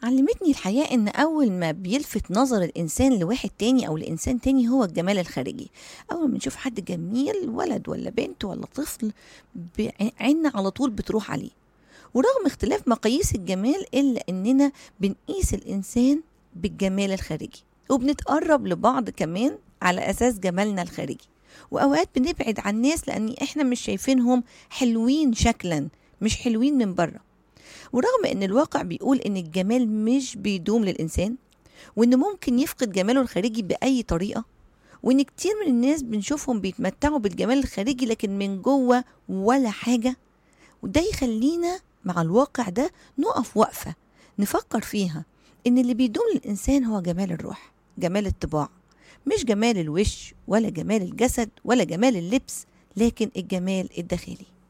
علمتني الحياة إن أول ما بيلفت نظر الإنسان لواحد تاني أو لإنسان تاني هو الجمال الخارجي أول ما نشوف حد جميل ولد ولا بنت ولا طفل عيننا على طول بتروح عليه ورغم اختلاف مقاييس الجمال إلا إننا بنقيس الإنسان بالجمال الخارجي وبنتقرب لبعض كمان على أساس جمالنا الخارجي وأوقات بنبعد عن الناس لأن إحنا مش شايفينهم حلوين شكلا مش حلوين من بره ورغم ان الواقع بيقول ان الجمال مش بيدوم للانسان وان ممكن يفقد جماله الخارجي باي طريقه وان كتير من الناس بنشوفهم بيتمتعوا بالجمال الخارجي لكن من جوه ولا حاجه وده يخلينا مع الواقع ده نقف وقفه نفكر فيها ان اللي بيدوم للانسان هو جمال الروح جمال الطباع مش جمال الوش ولا جمال الجسد ولا جمال اللبس لكن الجمال الداخلي